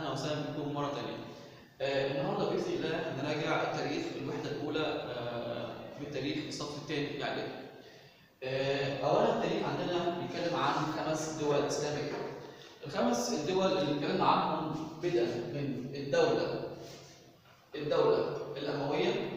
اهلا وسهلا بكم مره ثانيه. آه النهارده باذن الله هنراجع التاريخ الوحده الاولى آه من تاريخ الصف الثاني الاعدادي. آه اولا التاريخ عندنا بيتكلم عن خمس دول اسلاميه. الخمس الدول اللي اتكلمنا عنهم بدءا من الدوله الدوله الامويه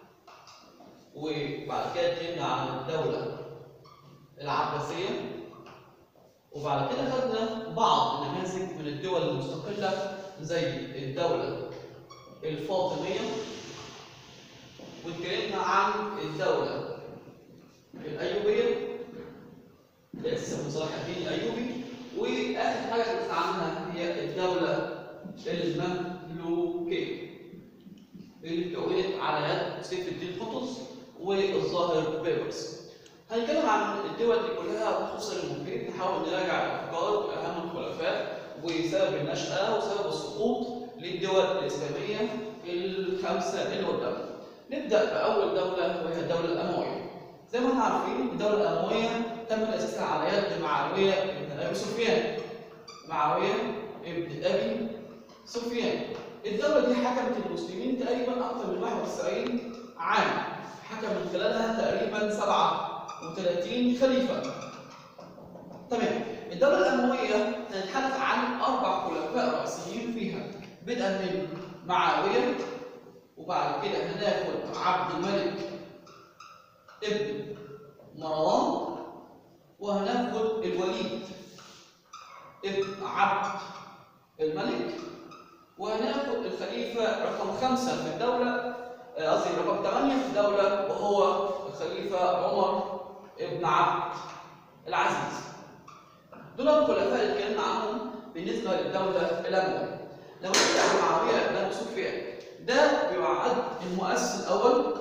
وبعد كده اتكلمنا عن الدوله العباسيه وبعد كده خدنا بعض النماذج من الدول المستقلة زي الدولة الفاطمية واتكلمنا عن الدولة الأيوبية تأسيس ابن صلاح الدين الأيوبي وآخر حاجة اتكلمنا عنها هي الدولة المملوكية اللي اتكونت على يد سيف الدين قطز والظاهر بيبرس هنتكلم عن الدول دي كلها بخصوص المفيد نحاول نراجع الافكار واهم الخلفاء وسبب النشاه وسبب السقوط للدول الاسلاميه الخمسه اللي قدامنا. نبدا باول دوله وهي الدوله الامويه. زي ما احنا عارفين الدوله الامويه تم تاسيسها على يد معاويه بن ابي سفيان. معاويه ابن ابي سفيان. الدوله دي حكمت المسلمين تقريبا اكثر من 91 عام. حكم من خلالها تقريبا سبعه و30 خليفة. تمام، الدولة الأموية هنتحدث عن أربع خلفاء رئيسيين فيها، بدءا من معاوية وبعد كده هناخد عبد الملك ابن مروان وهناخد الوليد ابن عبد الملك وهناخد الخليفة رقم خمسة في الدولة قصدي رقم ثمانية في الدولة وهو الخليفة عمر ابن عبد العزيز دول الخلفاء اللي اتكلمنا عنهم بالنسبه للدوله الامويه لما نبدا بمعاويه بن ابي سفيان ده بيعد المؤسس الاول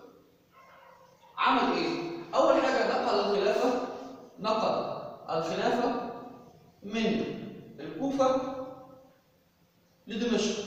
عمل ايه؟ اول حاجه نقل الخلافه نقل الخلافه من الكوفه لدمشق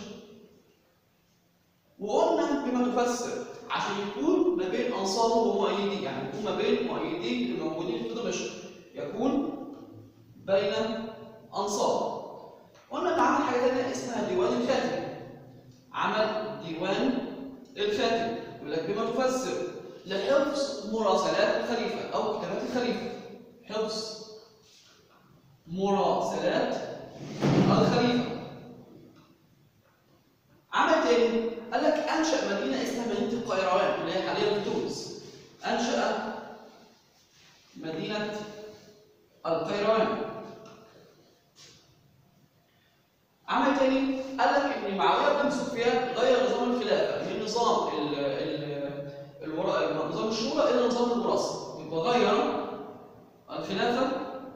وقلنا بما تفسر عشان يكون ما بين انصاره ومؤيديه يعني يكون ما بين مؤيديه اللي موجودين في دمشق يكون بين انصاره قلنا ان عمل حاجه ثانيه اسمها ديوان الخاتم عمل ديوان الخاتم يقول لك بما تفسر لحفظ مراسلات الخليفه او كتابات الخليفه حفظ مراسلات الخليفه عمل تاني قال لك انشا مدينه اسمها مدينه القيروان اللي هي حاليا في تونس انشا مدينه القيروان عمل تاني قال لك ان معاويه بن سفيان غير نظام الخلافه من نظام ال ال الورا نظام الشورى الى نظام الوراثه يبقى غير الخلافه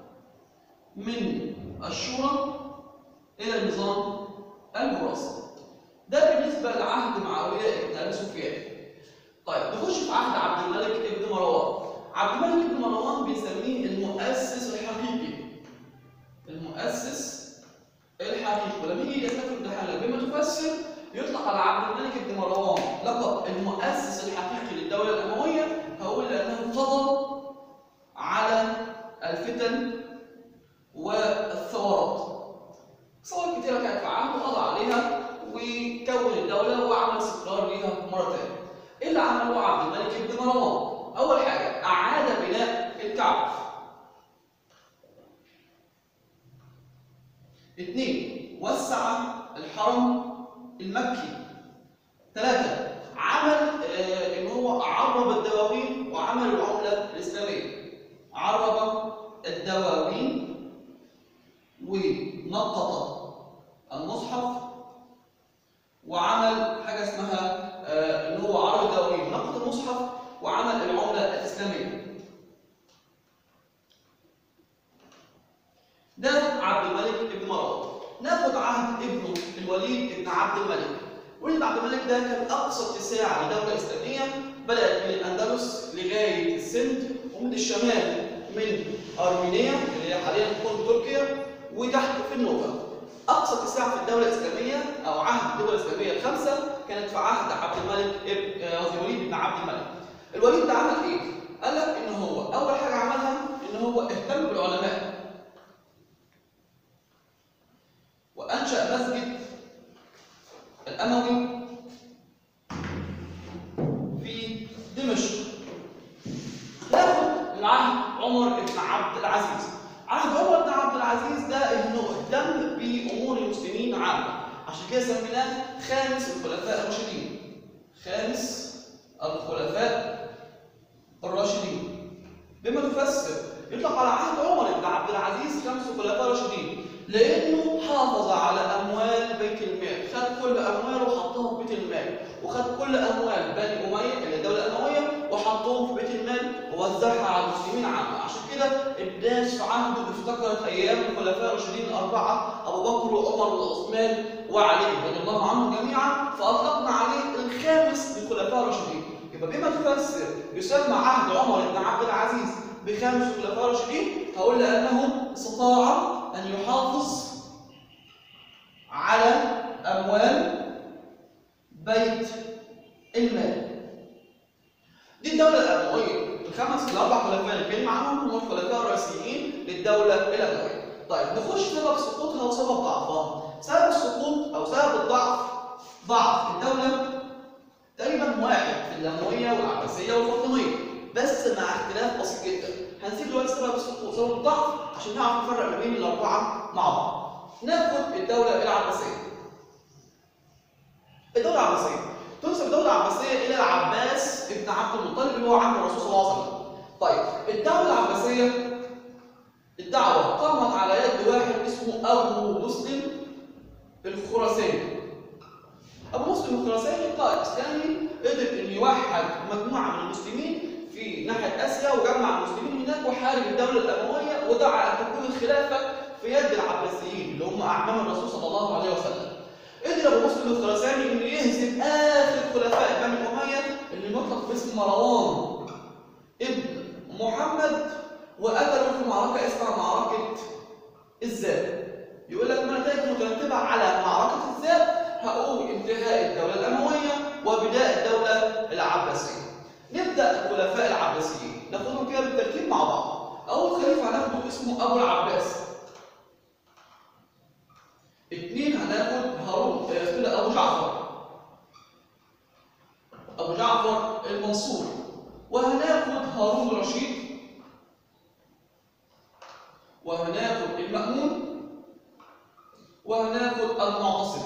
من الشورى الى نظام الوراثه ده بالنسبة لعهد معاوية بن أبي سفيان. طيب نخش في عهد عبد الملك بن مروان. عبد الملك بن مروان بنسميه المؤسس الحقيقي. المؤسس الحقيقي، ولما يجي يسافر امتحان بما تفسر يطلق على عبد الملك بن مروان لقب المؤسس الحقيقي للدولة الأموية هقول لأنه قضى على الفتن والثورات. ثورات كتيرة كانت في عهده قضى عليها وكون الدولة وعمل استقرار ليها مرة ثانية. إيه اللي عمله عبد الملك بن مروان؟ أول حاجة أعاد بناء الكعبة. اثنين وسع الحرم المكي. ثلاثة عمل آه إن هو عرب الدواوين وعمل العملة الإسلامية. عرب الدواوين ونقط المصحف وعمل حاجه اسمها آه اللي هو عرض دواوين نقد المصحف وعمل العمله الاسلاميه. ده عبد الملك بن مروان. ناخد عهد ابنه الوليد بن عبد الملك. وليد عبد الملك ده كان اقصى اتساع لدوله اسلاميه بدات من الاندلس لغايه السند ومن الشمال من ارمينيا اللي هي حاليا تكون تركيا وتحت في النوبه. اقصى اتساع في الدوله الاسلاميه او عهد الدول الاسلاميه الخمسه كانت في عهد عبد الملك ابن قصدي وليد بن عبد الملك. الوليد ده عمل ايه؟ قال لك ان هو اول حاجه عملها ان هو اهتم بالعلماء. وانشا مسجد الاموي في دمشق ناخد من عهد عمر بن عبد العزيز عهد عمر بن عبد العزيز ده انه اهتم بامور المسلمين عامه عشان كده سميناه خامس الخلفاء الراشدين خامس الخلفاء الراشدين بما تفسر يطلق على عهد عمر بن عبد العزيز خمس خلفاء راشدين لانه حافظ على اموال بيت المال خد كل امواله وحطها في بيت المال وخد كل اموال بني اميه اللي الدوله الامويه وحطهم في بيت المال ووزعها على المسلمين عامه عشان كده الناس في عهده افتكرت ايام الخلفاء الراشدين الاربعه ابو بكر وعمر وعثمان وعلي رضي الله عنهم جميعا فاطلقنا عليه الخامس للخلفاء الراشدين يبقى بما تفسر يسمى عهد عمر بن عبد العزيز بخامس الخلفاء الراشدين هقول لانه استطاع ان يحافظ على اموال بيت المال دي الدولة الأموية الخمس الأربع خلفاء اللي اتكلم عنهم هم الخلفاء الرئيسيين للدولة الأموية. طيب نخش سبب سقوطها وسبب ضعفها. سبب السقوط أو سبب الضعف ضعف الدولة تقريبا واحد في الأموية والعباسية والفاطمية بس مع اختلاف بسيط جدا. هنسيب دلوقتي سبب السقوط وسبب الضعف عشان نعرف نفرق ما بين الأربعة مع بعض. ناخد الدولة العباسية. الدولة العباسية تنسب الدولة العباسية إلى العباس ابن عبد المطلب اللي هو عم الرسول صلى الله عليه وسلم. طيب الدولة العباسية الدعوة قامت على يد واحد اسمه أبو مسلم الخراساني. أبو مسلم الخراساني قائد إسلامي قدر إنه يوحد مجموعة من المسلمين في ناحية آسيا وجمع المسلمين هناك وحارب الدولة الأموية ودعا أن تكون الخلافة في يد العباسيين اللي هم أعمام الرسول صلى الله عليه وسلم. قدر ابو مسلم الخراساني انه يهزم اخر خلفاء بني اميه اللي مطلق باسم مروان ابن محمد وقتلوا في معركه اسمها معركه الزاب يقول لك النتائج المترتبه على معركه الزاب هقول انتهاء الدوله الامويه وبدايه الدوله العباسيه نبدا الخلفاء العباسيين ناخدهم كده بالترتيب مع بعض اول خليفه هناخده اسمه ابو العباس اثنين هناخد هارون كده ابو جعفر ابو جعفر المنصور وهناخد هارون الرشيد وهناخد المأمون وهناخد المعتصم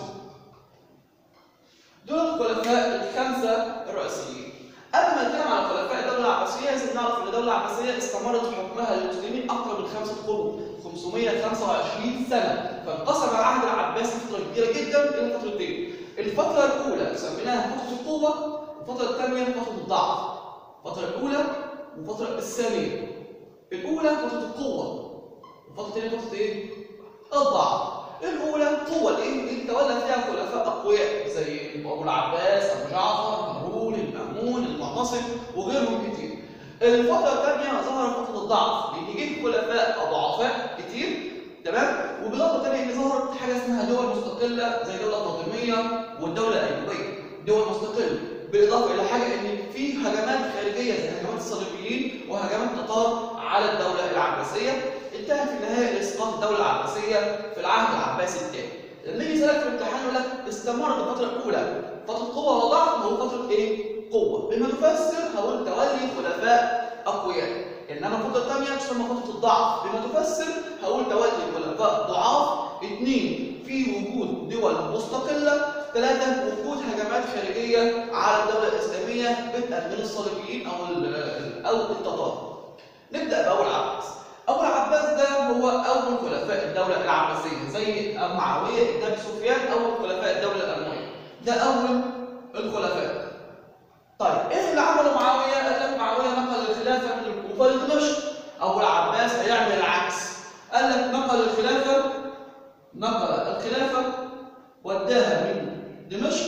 دول الخلفاء الخمسة الرئيسيين قبل ما نتكلم على خلفاء الدولة العباسية لازم نعرف ان الدولة العباسية استمرت حكمها للمسلمين أكثر من خمسة قرون 525 سنة فانقسم العهد العباسي فترة كبيرة جدا إلى فترتين الفترة الأولى سميناها فترة القوة والفترة الثانية فترة الضعف الفترة الأولى والفترة الثانية الأولى فترة القوة الفترة الثانية فترة إيه؟ الضعف الأولى قوة الإيه؟ اللي تولى فيها خلفاء أقوياء زي أبو العباس أبو جعفر هارون المأمون المعتصم وغيرهم كتير الفترة الثانية ظهر فترة الضعف لأن جه خلفاء ضعفاء كتير تمام وبالإضافة ثانية إن ظهرت حاجة اسمها دول مستقلة زي الدولة الفاطمية والدولة الأيوبية دول مستقلة بالإضافة إلى حاجة إن في هجمات خارجية زي هجمات الصليبيين وهجمات التتار على الدولة العباسية انتهى في النهاية لإسقاط الدولة العباسية في العهد العباسي الثاني لما يجي يسألك في الامتحان يقول لك استمرت الفترة الأولى فترة قوة ولا ضعف هو فترة إيه؟ قوة بما تفسر هقول تولي خلفاء أقوياء إنما الفترة الثانية تسمى فترة الضعف بما تفسر هقول تولي خلفاء ضعاف اثنين في وجود دول مستقلة ثلاثة وجود هجمات خارجية على الدولة الإسلامية بدءا من الصليبيين أو أو التتار. نبدأ بأول عباس. أول عباس ده هو أول خلفاء الدولة العباسية زي معاوية بن أبي سفيان أول خلفاء الدولة الأموية. ده أول الخلفاء. طيب إيه اللي عمله معاوية؟ قال لك معاوية نقل الخلافة من الكوفة لدمشق. أول عباس هيعمل العكس. قال لك نقل الخلافة نقل الخلافة وداها من دمشق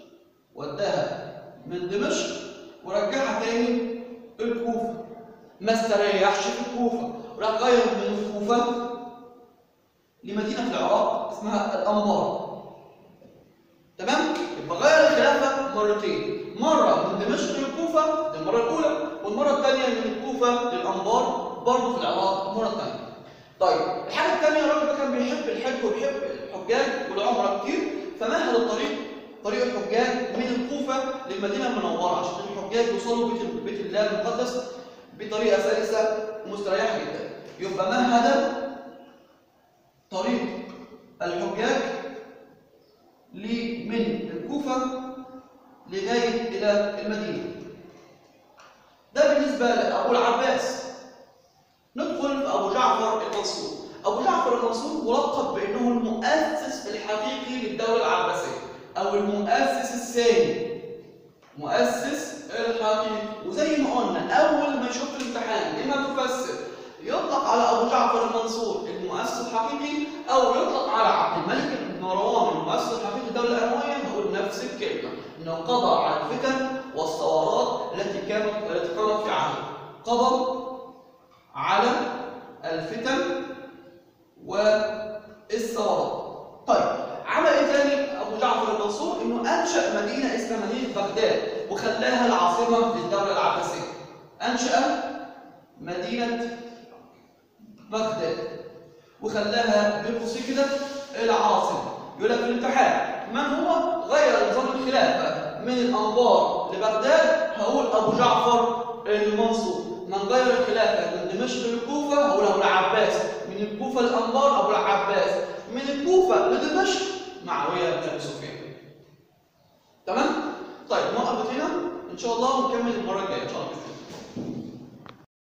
وداها من دمشق ورجعها تاني الكوفة ما استريحش في الكوفة راح غير من الكوفة لمدينة في العراق اسمها الأنبار تمام؟ يبقى غير الخلافة مرتين مرة من دمشق للكوفة دي المرة الأولى والمرة الثانية من الكوفة للأنبار برضه في العراق مرة ثانية طيب الحاجة الثانية الراجل ده كان بيحب الحج وبيحب الحجاج والعمرة كتير فمهد الطريق طريق الحجاج من الكوفه للمدينه المنوره عشان الحجاج يوصلوا بيت بيت الله المقدس بطريقه سلسه ومستريحه جدا يبقى مهد طريق الحجاج من الكوفه لغايه الى المدينه ده بالنسبه لابو العباس ندخل في ابو جعفر المنصور ابو جعفر المنصور ملقب بانه المؤسس الحقيقي للدوله العباسيه او المؤسس الثاني مؤسس الحقيقي وزي ما قلنا اول ما يشوف الامتحان لما تفسر يطلق على ابو جعفر المنصور المؤسس الحقيقي او يطلق على عبد الملك بن مروان المؤسس الحقيقي للدوله الامويه نقول نفس الكلمه انه قضى على الفتن والثورات التي كانت التي كانت في عهده قضى على الفتن والثورات طيب عمل ايه تاني ابو جعفر المنصور انه انشا مدينه اسمها مدينه بغداد وخلاها العاصمه للدوله العباسيه انشا مدينه بغداد وخلاها بين قوسين كده العاصمه يقول لك في الامتحان من هو غير نظام الخلافه من الانبار لبغداد هقول ابو جعفر المنصور من غير الخلافه من دمشق للكوفه هقول ابو العباس من الكوفه للانبار ابو العباس من الكوفه لدمشق معاويه بن ابي سفيان تمام طيب نقف هنا ان شاء الله ونكمل المره الجايه ان شاء الله باذن الله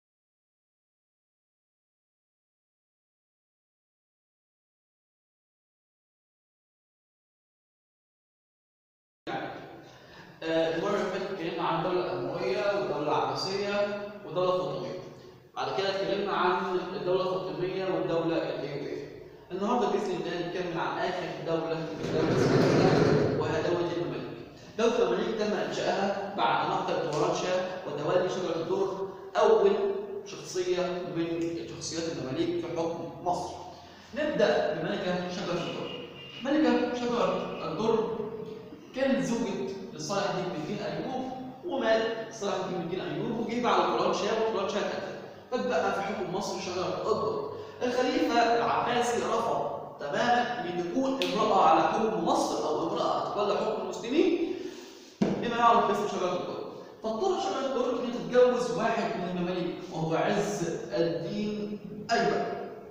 آه، المره اللي فاتت اتكلمنا عن الدوله الامويه والدوله العباسيه والدوله الفاطميه بعد كده اتكلمنا عن الدوله الفاطميه والدوله الايوبيه النهارده باذن الله نتكلم عن اخر دوله الدوله الاسلاميه وهي دوله المماليك دوله المماليك تم انشائها بعد مقتل توران شاه وتولي شجره الدر اول شخصيه من شخصيات المماليك في حكم مصر نبدا بملكه شجره الدر ملكه شجره الدر كانت زوجة لصالح الدين بن الدين ايوب ومات صالح الدين بن الدين ايوب وجه بعد قران شاه وقران شاه قتل فاتبقى في حكم مصر شجره الدر الخليفه العباسي رفض تماما ان تكون امراه على حكم مصر او امراه تتولى حكم المسلمين بما يعرف باسم شجره الدر فاضطر شجره الدر ان تتجوز واحد من المماليك وهو عز الدين ايبك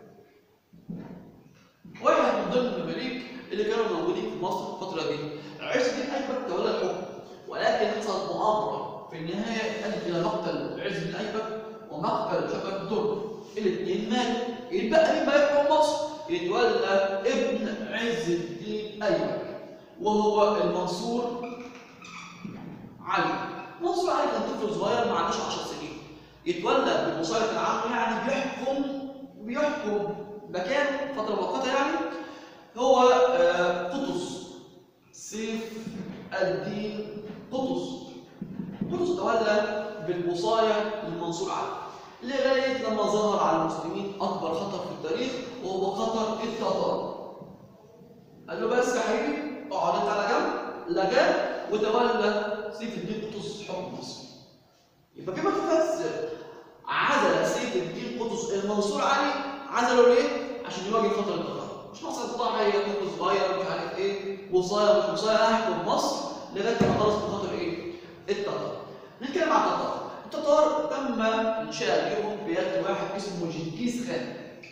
واحد من ضمن المماليك اللي كانوا موجودين في مصر في الفتره دي عز الدين ايبك تولى الحكم ولكن حصلت مؤامره في النهايه ادت الى مقتل عز الدين ايبك ومقتل شجره الدر الاثنين ماتوا يتبقى مين بقى يحكم مصر؟ يتولى ابن عز الدين ايبك وهو المنصور علي منصور علي كان طفل صغير ما عندوش 10 سنين يتولى بالمسيطر العام يعني بيحكم بيحكم مكان فتره مؤقته يعني هو آه، قطز سيف الدين قطز قطز تولى بالوصايه للمنصور علي لغايه لما ظهر على المسلمين اكبر خطر في التاريخ وهو خطر التتار قال له بس يا حبيبي اقعد انت على جنب لجأ وتولى سيف الدين قطز حكم مصر يبقى كما تفسر عزل سيف الدين قطز المنصور علي عزله ليه؟ عشان يواجه خطر التتار مش ناقص ضحيه طفل صغير مش عارف ايه وصايه مش وصايه هحكم مصر لغايه ما خلص من خاطر ايه؟ التتار. نتكلم عن التتار. التتار تم انشاء ليهم بيد واحد اسمه جنكيز خان.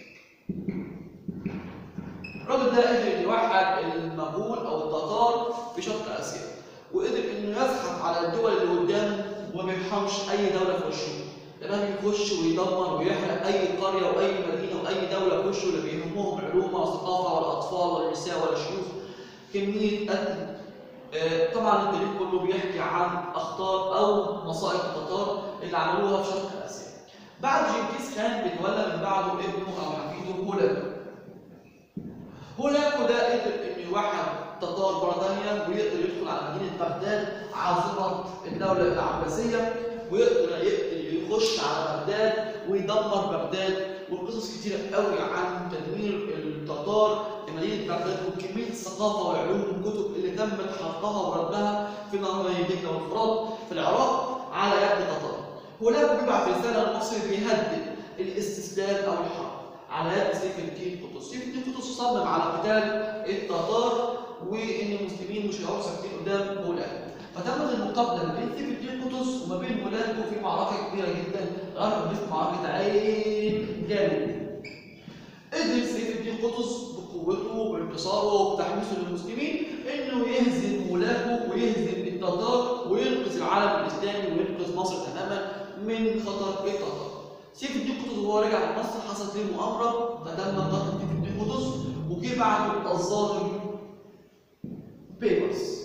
الراجل ده قدر يوحد المغول او التتار في شرق اسيا وقدر انه يزحف على الدول اللي قدامه وما بيرحمش اي دوله في وشه. لما بيخش ويدمر ويحرق اي قريه واي مدينه واي دوله في وشه لا بيهمهم علوم ولا ثقافه ولا اطفال ولا نساء ولا شيوخ كميه قتل آه، طبعا التاريخ كله بيحكي عن اخطار او مصائب التتار اللي عملوها في شرق اسيا. بعد جنكيز خان بيتولى من بعده ابنه او حفيده هولاكو. هولاكو ده قدر انه يوحد تتار بريطانيا ويقدر يدخل على مدينه بغداد عاصمه الدوله العباسيه ويقدر يقدر يخش على بغداد ويدمر بغداد وقصص كتيرة قوي عن تدمير التتار لمدينة بغداد وكمية الثقافة والعلوم والكتب اللي تمت حرقها وردها في نهرين دجلة والفرات في العراق على يد التتار. هناك بيبعت رسالة لمصر بيهدد الاستسلام أو الحرب على يد سيف الدين قطز. سيف الدين قطز صمم على قتال التتار وإن المسلمين مش هيقعدوا ساكتين قدام مولانا فتمت المقابله ما بين سيف الدين قطز وما بين مولانا في معركه كبيره جدا غرب في معركه عين جالوت قدر سيف الدين قطز بقوته وبانتصاره وبتحميسه للمسلمين انه يهزم مولاكو ويهزم التتار وينقذ العالم الاسلامي وينقذ مصر تماما من خطر التتار. سيف الدين قطز وهو راجع من مصر حصلت له مؤامره فتم قتل سيف الدين قطز وجه بعده الظاهر بيبرس.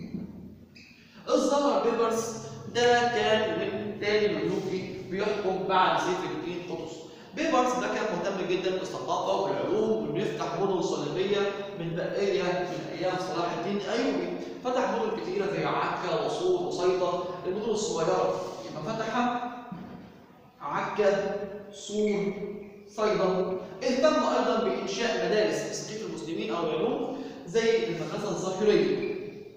الظاهر بيبرس ده كان من تاني مملوكي بيحكم بعد سيف الدين قطز. بيبرس ده كان مهتم جدا بالثقافه والعلوم وانه يفتح مدن صليبيه من بقيه من ايام صلاح الدين الايوبي فتح مدن كثيره زي عكا وصور وصيدا المدن الصغيره يبقى فتح عكا صور صيدا اهتم ايضا بانشاء مدارس تثقيف المسلمين او العلوم زي المدرسه الظاهريه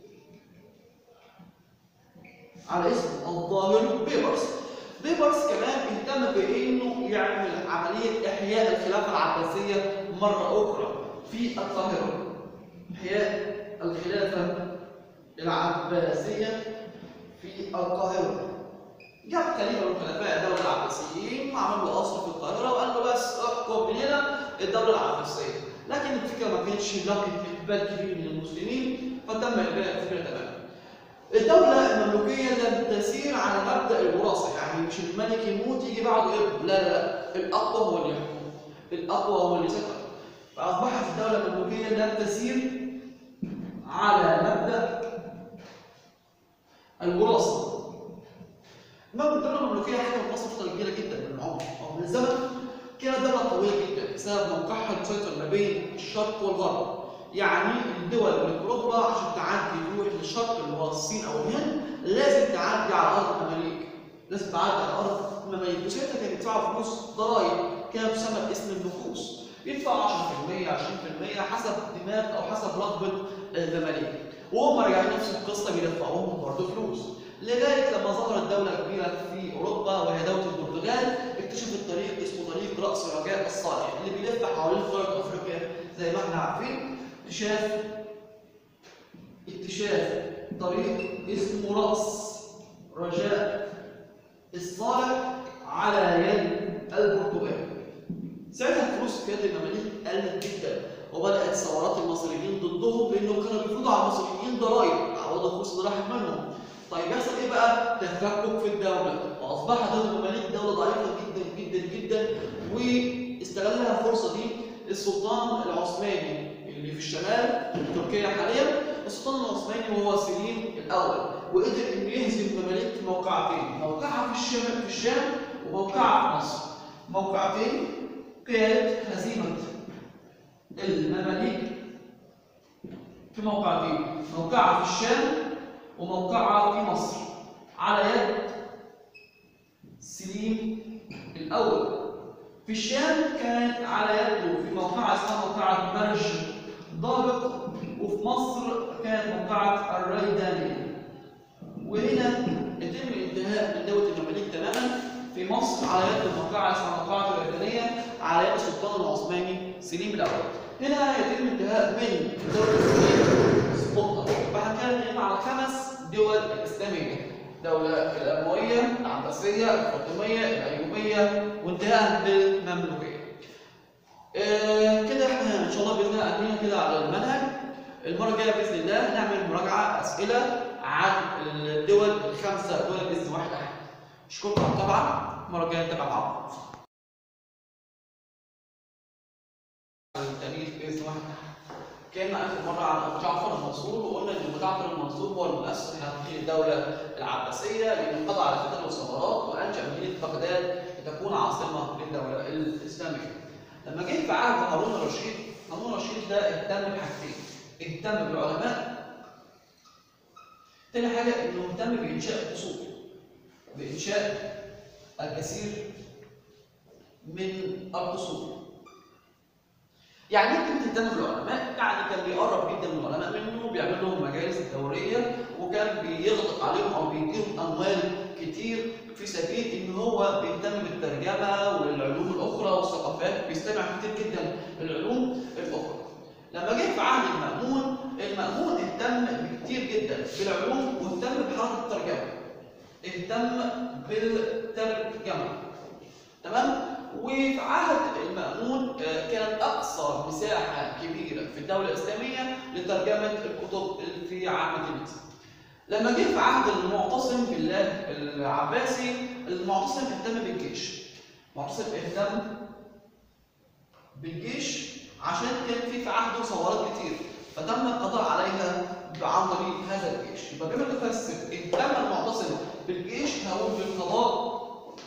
على اسم الظاهر بيبرس بيبرس كمان اهتم بانه يعمل عمليه احياء الخلافه العباسيه مره اخرى في القاهره احياء الخلافه العباسيه في القاهره جاب خليفه من خلفاء الدوله العباسيين وعمل له قصر في القاهره وقال له بس احكم من هنا الدوله العباسيه لكن الفكره ما كانتش لاقت اقبال كبير من المسلمين فتم الباء الفكره تماما الدولة المملوكية لم تسير على مبدأ الوراثة، يعني مش الملك يموت يجي بعده ابن، لا لا لا، الأقوى هو اللي يحكم، الأقوى هو اللي يسيطر. فأصبحت الدولة المملوكية لم تسير على مبدأ الوراثة. ما الدولة المملوكية حكمت مصر فترة كبيرة جدا من العمر أو من الزمن كانت دولة قوية جدا بسبب موقعها المسيطر ما بين الشرق والغرب. يعني الدول من اوروبا عشان تعدي تروح للشرق اللي هو الصين او الهند لازم تعدي على ارض المماليك لازم تعدي على ارض المماليك وساعتها كانوا يدفعوا فلوس ضرائب كانت تسمى باسم النفوس يدفعوا 10% 20% حسب دماغ او حسب رغبه المماليك وهم راجعين نفس القصه بيدفعوهم برضه فلوس لغايه لما ظهرت دوله كبيره في اوروبا وهي دوله البرتغال اكتشفت طريق اسمه طريق راس رجاء الصالح اللي بيلف حوالين قاره افريقيا زي ما احنا عارفين اكتشاف اكتشاف طريق اسمه رأس رجاء الصالح على يد البرتغال. ساعتها فلوس في يد المماليك قلت جدا وبدأت ثورات المصريين ضدهم لأنهم كانوا بيفرضوا على المصريين ضرائب عوض الفلوس اللي راحت منهم. طيب يحصل ايه بقى؟ تفكك في الدولة وأصبحت دولة المماليك دولة ضعيفة جدا جدا جدا واستغلها الفرصة دي السلطان العثماني اللي في الشمال تركيا حاليا السلطان العثماني وهو سليم الاول وقدر انه يهزم المماليك في موقعتين موقعها في الشمال في الشام وموقعها في مصر موقعتين كانت هزيمه المماليك في موقعتين موقعها في الشام وموقعها في مصر على يد سليم الاول في الشام كانت على يده في موقعة اسمها موقعة مرج ضابط وفي مصر كانت موقعة الريدانية وهنا يتم الانتهاء من دولة المماليك تماما في مصر على يد موقعة اسمها موقعة الريدانية على يد السلطان العثماني سليم الأول هنا يتم الانتهاء من دولة سليم سقوطها بعد كده نتكلم على خمس دول إسلامية الدولة الأموية، العباسية، الفاطمية، الأيوبية، وانتهاء بالمملوكية. آه كده احنا إن شاء الله بإذن الله قاعدين كده على المنهج. المرة الجاية بإذن الله هنعمل مراجعة أسئلة عن الدول الخمسة دول بإذن واحدة واحدة. أشكركم طبعا، المرة الجاية نتابع مع بعض. التاريخ بإذن واحدة كان آخر مرة عن أبو جعفر المنصور وقلنا إن أبو جعفر المنصور هو المؤسس لهذه الدولة العباسية لأنه قضى على فتن والثورات وأنشأ مدينة بغداد لتكون عاصمة للدولة الإسلامية. لما جه في عهد هارون الرشيد، هارون الرشيد ده اهتم بحاجتين، اهتم بالعلماء تاني حاجة إنه اهتم بإنشاء القصور بإنشاء الكثير من القصور يعني ايه كلمه تهتم بالعلماء؟ يعني كان بيقرب جدا من العلماء منه بيعمل لهم مجالس دوريه وكان بيغدق عليهم او بيديهم اموال كتير في سبيل ان هو بيهتم بالترجمه والعلوم الاخرى والثقافات بيستمع كتير جدا للعلوم الاخرى. لما جه في عهد المأمون، المأمون اهتم جدا بالعلوم واهتم بحركه الترجمه اهتم بالترجمه تمام وفي عهد المأمون آه، كانت أقصى مساحة كبيرة في الدولة الإسلامية لترجمة الكتب في عامة مصر. لما جه في عهد المعتصم بالله العباسي المعتصم اهتم بالجيش. المعتصم اهتم بالجيش عشان كان في في عهده ثورات كتير فتم القضاء عليها عن طريق هذا الجيش. يبقى بما نفسر اهتم المعتصم بالجيش هو بالقضاء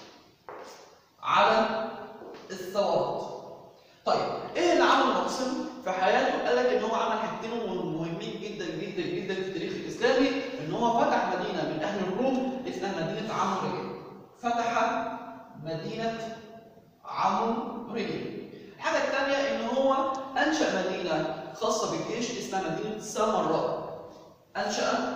على الثورات. طيب ايه اللي عمله المعتصم في حياته؟ قال لك ان هو عمل حاجتين مهمين جدا جدا جدا في التاريخ الاسلامي ان هو فتح مدينه من اهل الروم اسمها مدينه عمرو فتح مدينه عمرو الحاجه الثانيه ان هو انشا مدينه خاصه بالجيش اسمها مدينه سامراء انشا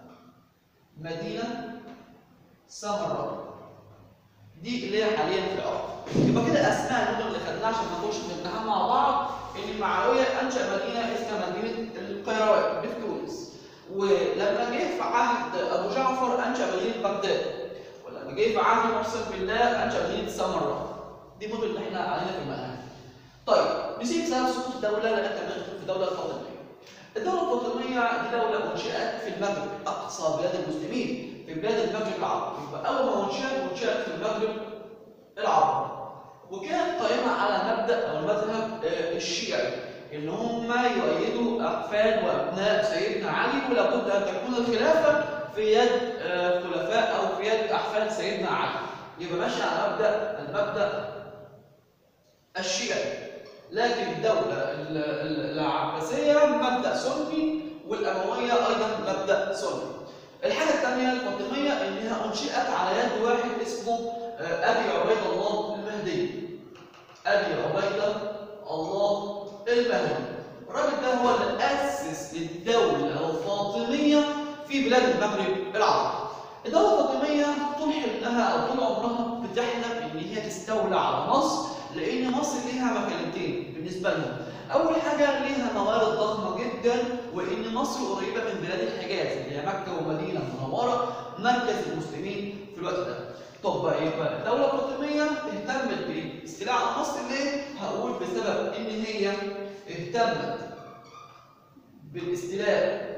مدينه سامراء دي اللي هي حاليا في الارض يبقى كده اسماء المدن اللي خدناها عشان نخش في الامتحان مع بعض ان معاويه انشا مدينه اسمها مدينه القيروان في تونس ولما جه في عهد ابو جعفر انشا مدينه بغداد ولما جه في عهد محسن بالله انشا مدينه سامراء دي مدن اللي احنا علينا في المنهج طيب نسيب سبب سقوط الدوله لان ندخل في الدوله الفاطميه الدولة الفاطمية دي دولة أنشئت في المغرب أقصى بلاد المسلمين في بلاد المغرب العربي يبقى أول ما أنشئت أنشئت في المغرب العربي وكانت قائمة على مبدأ أو المذهب آه، الشيعي إن هم يؤيدوا أحفاد وأبناء سيدنا علي ولابد أن تكون الخلافة في يد آه، خلفاء أو في يد أحفاد سيدنا علي يبقى ماشي على مبدأ المبدأ الشيعي لكن الدولة ال- ال- العباسية مبدأ سني والأموية أيضا مبدأ سني. الحاجة الثانية الفاطمية إنها أنشئت على يد واحد اسمه آه، أبي عبيد الله المهدي. أبي عبيدة الله المهدي. الراجل ده هو اللي أسس الدولة الفاطمية في بلاد المغرب العربي. الدولة الفاطمية طول حلمها أو طول عمرها بتحلم إن هي تستولى على مصر لان مصر ليها مكانتين بالنسبه لهم اول حاجه ليها موارد ضخمه جدا وان مصر قريبه من بلاد الحجاز اللي هي مكه ومدينه منوره مركز المسلمين في الوقت ده طب بقى يبقى الدوله الفاطميه اهتمت بالاستيلاء على مصر ليه هقول بسبب ان هي اهتمت بالاستيلاء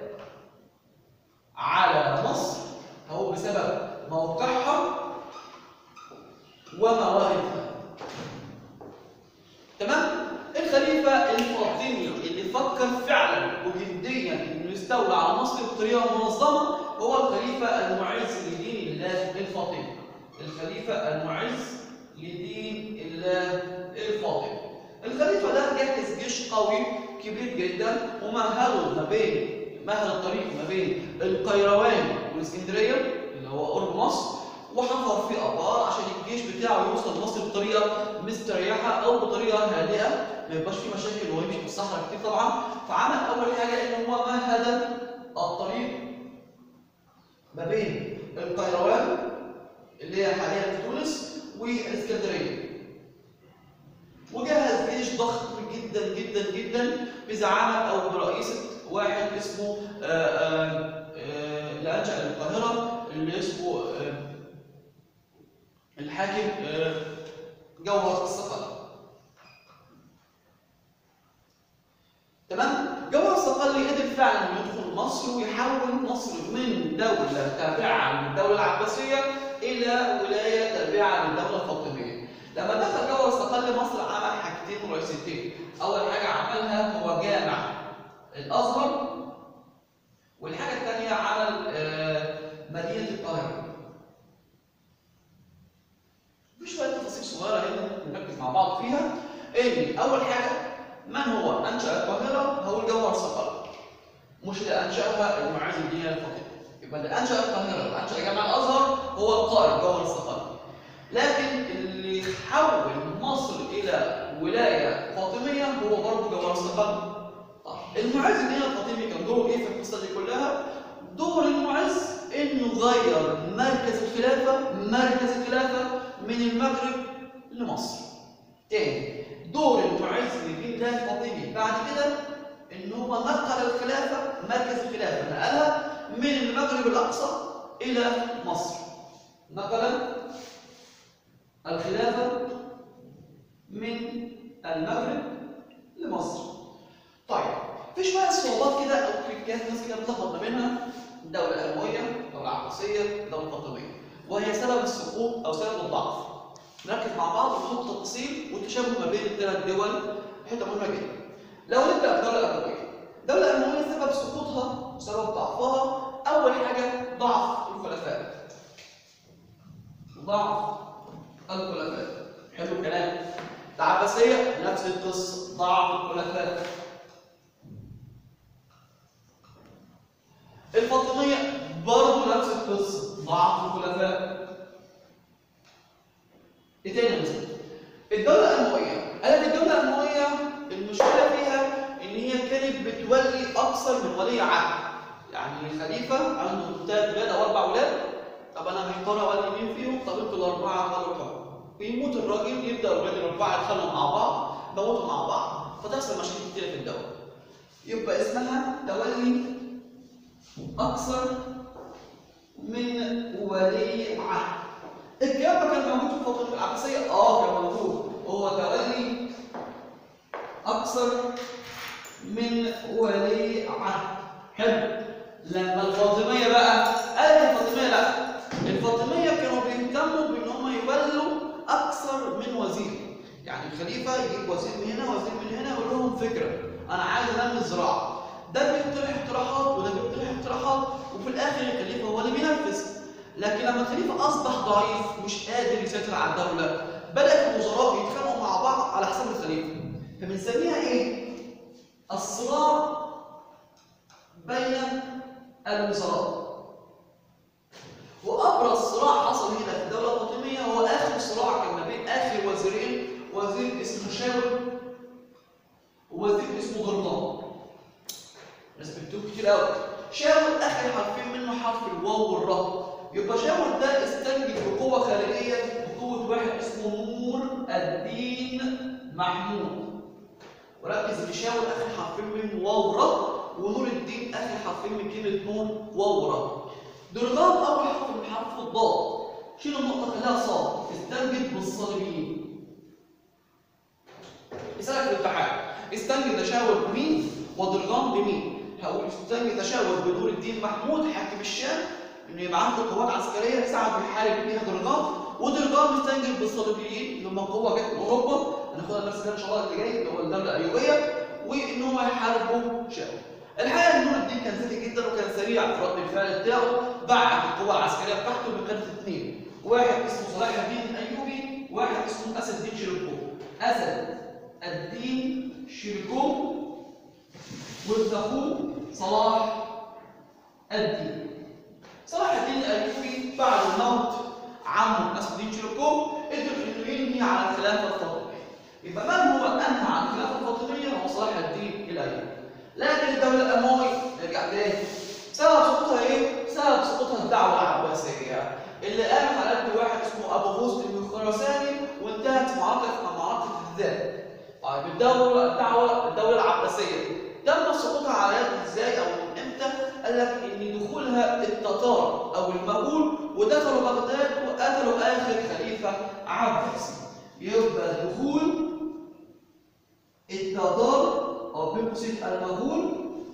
على مصر هو بسبب موقعها ومواردها تمام الخليفه الفاطمي اللي فكر فعلا وجديا انه يستولى على مصر بطريقه منظمه هو الخليفه المعز لدين الله الفاطمي الخليفه المعز لدين الله الفاطمي الخليفه ده جهز جيش قوي كبير جدا ومهله ما بين مهل الطريق ما بين القيروان والاسكندريه اللي هو قرب مصر وحفر في ابار عشان الجيش بتاعه يوصل مصر بطريقه مستريحه او بطريقه هادئه ما يبقاش في مشاكل وهو يمشي في الصحراء كتير طبعا فعمل اول حاجه ان هو مهد الطريق ما بين القيروان اللي هي حاليا في تونس والاسكندريه وجهز جيش ضخم جدا جدا جدا بزعامه او برئيسه واحد اسمه آه، آه، آه، اللي انشا القاهره اللي اسمه آه، الحاكم آه، جوهر الصقلي تمام جوهر الصقلي قدر فعلا انه يدخل مصر ويحول مصر من دوله تابعه للدوله العباسيه الى ولايه تابعه للدوله الفاطميه لما دخل جوهر الصقلي مصر عمل حاجتين رئيسيتين اول حاجه عملها هو جامع الازهر والحاجه الثانيه عمل آه، مدينه القاهره في شويه تفاصيل صغيره هنا ممكن نركز مع بعض فيها ان اول حاجه من هو انشا القاهره هو الجوهر الصقلي مش اللي انشاها المعز الدين الفاطمي يبقى اللي انشا القاهره وانشا جامع الازهر هو القائد جوهر الصقلي لكن اللي حول مصر الى ولايه فاطميه هو برضه جوهر الصقلي طب المعز الدين الفاطمي كان دوره ايه في القصه دي كلها؟ دور المعز انه غير مركز الخلافه مركز الخلافه من المغرب لمصر. تاني دور المعز لدين الله الفاطمي بعد كده ان هو نقل الخلافه مركز الخلافه نقلها من المغرب الأقصى إلى مصر نقل الخلافة من المغرب لمصر طيب في شوية صعوبات كده أو تريكات ناس كده بتلخبط ما بينها الدولة الأموية الدولة العباسية الدولة الفاطمية وهي سبب السقوط أو سبب الضعف نركز مع بعض ونحط تفاصيل والتشابه ما بين الثلاث دول حتة مهمة جدا لو نبدأ بالدولة الأموية الدولة الأموية سبب سقوطها وسبب ضعفها أول حاجة ضعف الخلفاء ضعف الخلفاء حلو الكلام العباسية نفس القصة ضعف الخلفاء الفاطمية برضه نفس القصة ضعف الخلفاء ايه تاني مثلا الدولة الأموية قالت الدولة الأموية المشكلة فيها إن هي كانت بتولي أكثر من ولي عهد يعني الخليفة عنده ثلاث ولاد أو أربع ولاد طب أنا محتار أولي مين فيهم طب أنتوا الأربعة خدوا الحكم ويموت الراجل يبدأ الولاد الأربعة يتخانقوا مع بعض يموتوا مع بعض فتحصل مشاكل كتيرة في الدولة يبقى اسمها تولي أكثر من ولي عهد الكلام ده كان موجود في الفترة العباسية؟ اه كان موجود هو تولي أكثر من ولي عهد حلو لما الفاطمية بقى قالت الفاطمية لا الفاطمية كانوا بيهتموا بإن هم يولوا أكثر من وزير يعني الخليفة يجيب وزير من هنا وزير من هنا يقول لهم فكرة أنا عايز أنمي الزراعة ده بيقترح اقتراحات وده بيقترح اقتراحات وفي الآخر الخليفة هو اللي بينفذ لكن لما الخليفة أصبح ضعيف مش قادر يسيطر على الدولة بدأ الوزراء يتخانقوا مع بعض على حساب الخليفة فبنسميها إيه؟ الصراع بين الوزراء وأبرز صراع حصل هنا في الدولة الفاطمية هو آخر صراع كان ما بين آخر وزيرين وزير اسمه شاور ووزير اسمه ضربان ناس بتكتب كتير قوي شاور اخر حرفين منه حرف الواو والراء يبقى شاور ده استنجد بقوه خارجيه بقوه واحد اسمه نور الدين محمود وركز ان شاور اخر حرفين منه واو وراء ونور الدين اخر حرفين من كلمه نون واو وراء درغام اول حرف من حرف الضاد شيل النقطه خليها صاد استنجد بالصليبيين يسالك في الامتحان استنجد تشاور بمين ودرغام بمين هقول استنجد تشاور بنور الدين محمود حاكم الشام انه يبقى عنده قوات عسكريه ساعد بيحارب بيها درغام ودرغام استنجد بالصليبيين اللي هم قوه جت من اوروبا هناخدها الدرس ده ان شاء الله اللي جاي اللي هو الدوله الايوبيه وان هم يحاربوا شام الحقيقه ان نور الدين كان ذكي جدا وكان سريع في رد الفعل بتاعه بعت القوه العسكريه بتاعته بقياده اثنين واحد اسمه صلاح الدين الايوبي واحد اسمه اسد الدين شيركو اسد الدين شيركو وابن اخوه صلاح الدين صلاح الدين الايوبي بعد موت عمه اسد الدين شيركو قدر انه ينهي على الخلافه الفاطميه يبقى من هو انهى عن الخلافه الفاطميه هو صلاح الدين الايوبي لكن الدوله الامويه نرجع تاني سبب سقوطها ايه؟ سبب سقوطها الدعوه العباسيه اللي قامت على قد واحد اسمه ابو غزل الخراساني وانتهت معركه مع معركه الذات طيب الدوله الدعوه الدوله العباسيه تم سقوطها على يد ازاي او من امتى؟ قال لك ان دخولها التتار او المغول ودخلوا بغداد وقتلوا اخر خليفه عباسي يبقى دخول التتار او بين قوسين المغول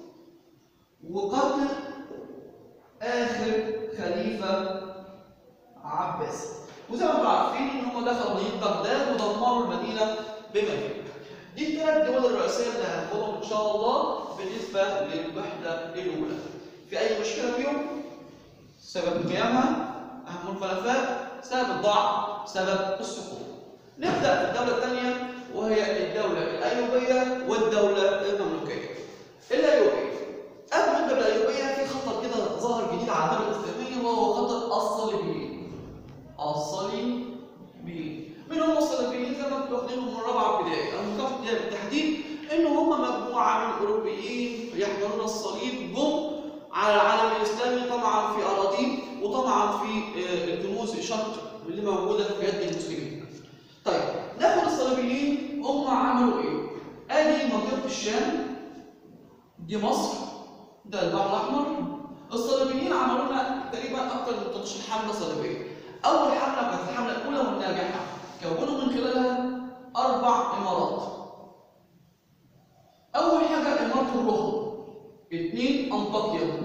وقتل اخر خليفه عباسي وزي ما انتم عارفين ان هم دخلوا مدينه بغداد ودمروا المدينه بما فيها دي الثلاث دول الرئيسيه اللي هناخدهم ان شاء الله بالنسبه للوحده الاولى في اي مشكله فيهم سبب قيامها اهم الخلفاء سبب الضعف سبب السقوط نبدا بالدوله الثانيه وهي الدوله الايوبيه والدوله المملوكيه الايوبيه قبل ما نبدا بالايوبيه في خطر كده ظهر جديد على الدوله الاسلاميه وهو خطر الصليبيين الصليبيين من هم الصليبيين زي ما انتم واخدينهم من رابعه ابتدائي او من ابتدائي بالتحديد ان هم مجموعه من الاوروبيين يحملون الصليب جم على العالم الاسلامي طبعا في اراضيه وطبعا في الكنوز شرق اللي موجوده في يد المسلمين. طيب ناخد الصليبيين هم عملوا ايه؟ ادي منطقه الشام دي مصر ده البحر الاحمر الصليبيين عملوا لنا تقريبا اكثر من 13 حمله صليبيه اول حمله كانت الحمله الاولى والناجحه كونوا من خلالها اربع امارات اول حاجه اماره الرهب اثنين انطاكيا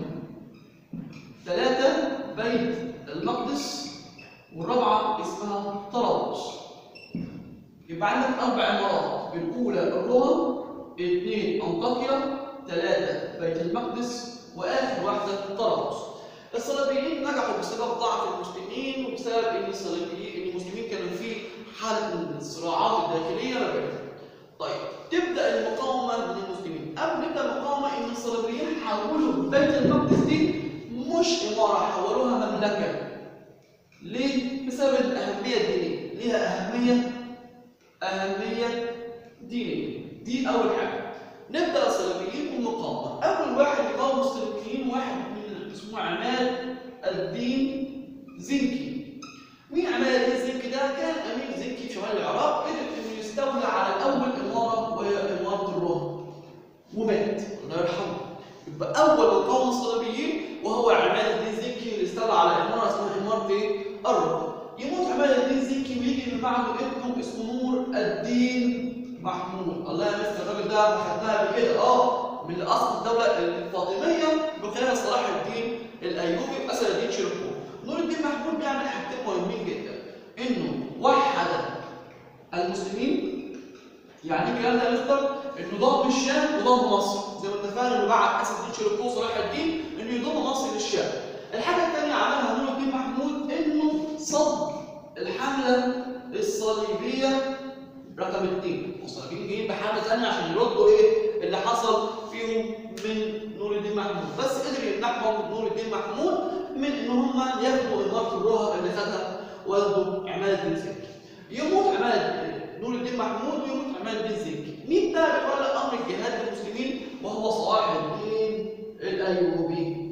ثلاثه بيت المقدس والرابعه اسمها طرابلس يبقى عندك اربع امارات الاولى الرهب اثنين انطاكيا ثلاثه بيت المقدس واخر واحده طرابلس الصليبيين نجحوا بسبب ضعف المسلمين وبسبب ان الصليبيين ان المسلمين كانوا في حاله من الصراعات الداخليه ما بينهم. طيب تبدا المقاومه من المسلمين، قبل ما نبدا المقاومه ان الصليبيين حولوا بيت المقدس دي مش اماره حولوها مملكه. ليه؟ بسبب الاهميه الدينيه، ليها اهميه اهميه دينيه، دي اول حاجه. نبدا الصليبيين بالمقاومه، اول واحد يقاوم الصليبيين واحد من اسمه عماد الدين زنكي. مين عماد الدين زنكي ده؟ كان امير زنكي في شمال العراق قدر انه يستولى على اول اماره وهي اماره الرهب. ومات الله يرحمه. يبقى اول مقاومه الصليبيين وهو عماد الدين زنكي اللي استولى على اماره اسمها اماره ايه؟ الرهب. يموت عماد الدين زنكي ويجي من بعده ابنه اسمه نور الدين محمود الله يمسك الراجل ده خدناها قبل كده اه من اصل الدوله الفاطميه بقياده صلاح الدين الايوبي واسد الدين شيركو نور الدين محمود بيعمل حاجتين مهمين جدا انه وحد المسلمين يعني ايه الكلام ده يا مستر؟ انه ضم الشام وضم مصر زي ما اتفقنا انه بعت اسد الدين شيركو صلاح الدين انه يضم مصر للشام الحاجه الثانيه عملها نور الدين محمود انه صد الحمله الصليبيه رقم اثنين الصليبيين جايين بحمله ثانيه عشان يردوا ايه اللي حصل فيهم من نور الدين محمود بس قدر يمنعهم نور الدين محمود من ان هم ياخدوا اماره الرهب اللي خدها والده عماد الدين زنكي يموت عماد نور الدين محمود ويموت عماد الدين زنكي مين بقى اللي ولى امر الجهاد للمسلمين وهو صلاح الدين الايوبي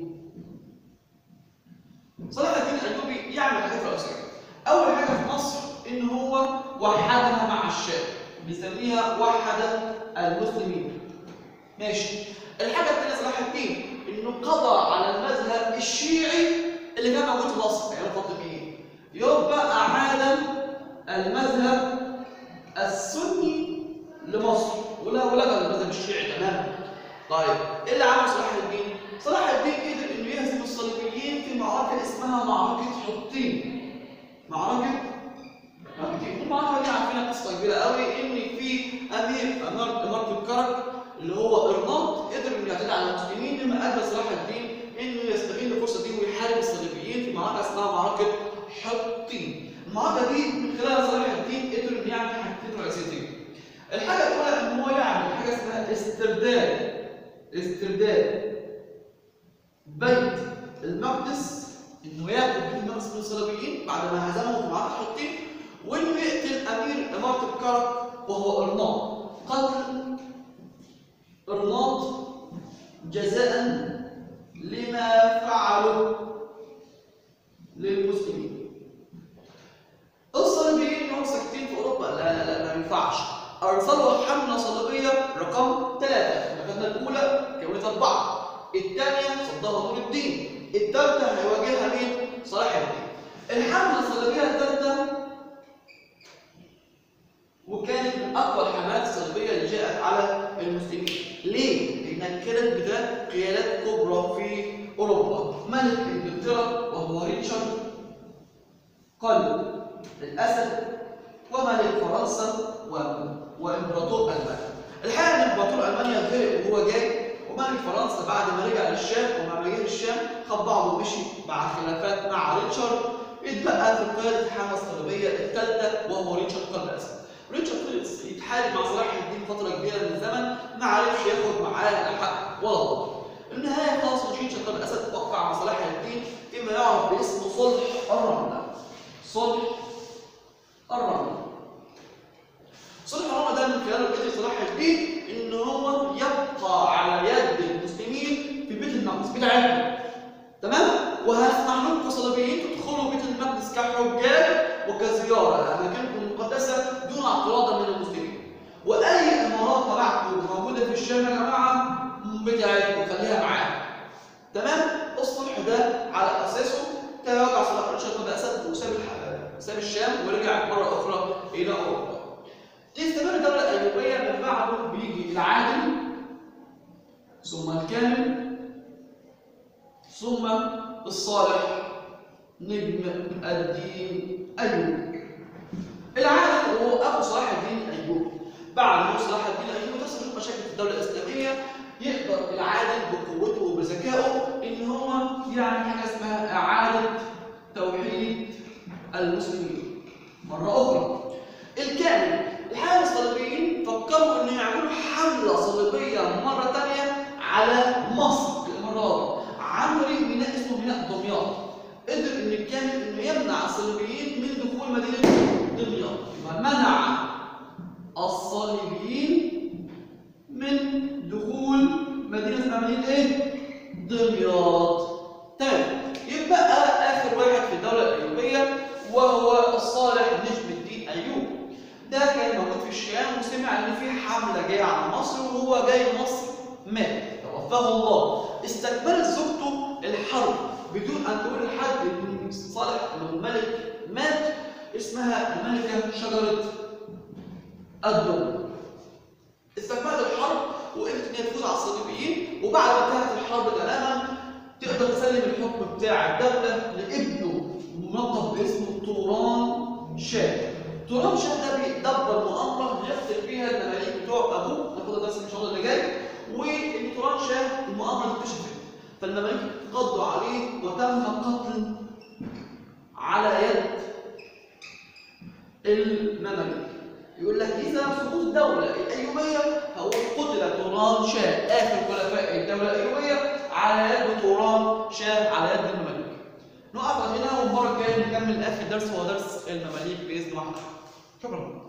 صلاح الدين الايوبي يعمل حاجات رئيسيه اول حاجه في مصر ان هو وحدها مع الشام بيسميها وحد المسلمين ماشي الحاجه الثانيه صلاح الدين انه قضى على المذهب الشيعي اللي كان موجود في مصر ايام الفاطميين يبقى عاد المذهب السني لمصر ولا ولغى المذهب الشيعي تماما طيب ايه اللي عمل صلاح الدين صلاح الدين قدر انه يهزم الصليبيين في معركه اسمها معركه حطين معركه حطين المعركه دي عارفينها قصه كبيره قوي ان في امير اماره اماره الكرك اللي هو ارناط قدر انه يعتدي على المسلمين لما ادى صلاح الدين انه يستغل الفرصه دي ويحارب الصليبيين في معركه اسمها معركه حطين المعركه دي من خلال صلاح الدين قدر انه يعمل حاجتين رئيسيتين الحاجه الاولى ان هو يعمل حاجه اسمها استرداد استرداد بيت المقدس انه ياخد بيت المقدس من الصليبيين بعد ما هزمهم في معركه حطين وانه يقتل امير اماره الكرك وهو ارناط قتل ارناط جزاء لما فعلوا للمسلمين الصليبيين هم ساكتين في اوروبا لا لا لا ما ينفعش ارسلوا حمله صليبيه رقم ثلاثه احنا خدنا الاولى كونت اربعه الثانيه صدها نور الدين الثالثه هيواجهها مين؟ صلاح الدين الحمله الصليبيه الثالثه وكانت من اقوى الحملات الصليبيه اللي جاءت على المسلمين ليه؟ لانها كانت بدايه قيادات كبرى في اوروبا ملك انجلترا وهو ريتشارد قلب الاسد وملك فرنسا و... وامبراطور المانيا الحقيقه ان امبراطور المانيا غرق وهو جاي وملك فرنسا بعد ما رجع للشام ومع جه الشام خد بعضه ومشي مع خلافات مع ريتشارد اتبقى في قياده الحمله الصليبيه الثالثه وهو ريتشارد قلب الاسد ريتشارد فضل يتحارب مع صلاح الدين فتره كبيره من الزمن ما عرفش ياخد معاه لا حق ولا ضرر النهايه خلاص ريتشارد قلب الاسد وقع مع صلاح الدين فيما يعرف باسم صلح الرمله صلح الرمله صلح الرمله ده من خلاله قدر صلاح الدين ان هو يبقى على يد المسلمين في بيت المقدس بتاعتهم تمام وهسمح لكم كصليبيين تدخلوا بيت المقدس كحجاج وكزياره اماكنكم المقدسه دون اعتراض من المسلمين واي امارات تبعكم موجوده في الشام يا جماعه بتاعتكم خليها معانا تمام الصلح ده على تراجع صلاح الدين شيخ اسد وساب الح- ساب الشام ورجع مره اخرى الى اوروبا تستمر الدوله الايوبيه من بعده بيجي العادل ثم الكامل ثم الصالح نجم الدين ايوب العادل هو ابو صلاح الدين ايوب بعد موت صلاح الدين ايوب تحصل مشاكل في الدوله الاسلاميه يقدر العادل بقوته وبذكائه ان هو يعمل حاجه اسمها اعاده توحيد المسلمين مره اخرى الكامل الحقيقه الصليبيين فكروا ان يعملوا حمله صليبيه مره ثانيه على مصر المره دي عن طريق بناء اسمه بناء دمياط قدر ان الكامل انه يمنع الصليبيين من دخول مدينه دمياط يبقى منع الصليبيين من دخول مدينه اسمها مدينه ايه؟ دمياط تمام يبقى اخر واحد في الدوله الايوبيه وهو الصالح نجم الدين ايوب ده كان موجود في الشام وسمع ان في حمله جايه على مصر وهو جاي مصر مات توفاه الله استكملت زوجته الحرب بدون ان تقول لحد ان صالح ان الملك مات اسمها الملكه شجره الدم استكملت الحرب وقدرت ان هي تفوز على الصليبيين وبعد ما انتهت الحرب تماما تقدر تسلم الحكم بتاع الدوله لابنه ملقب باسمه توران شاه توران شاه ده بيدبر مؤامره يقتل فيها المماليك بتوع ابوه ناخدها درس ان شاء الله اللي جاي وان توران شاه المؤامره دي اكتشفت فالمماليك قضوا عليه وتم قتل على يد المماليك يقول لك اذا سقوط الدوله الايوبيه هو قتل توران شاه اخر خلفاء الدوله الايوبيه على يد توران شاه على يد المماليك نقف هنا والمره الجايه نكمل اخر درس هو درس المماليك باذن الله شكرا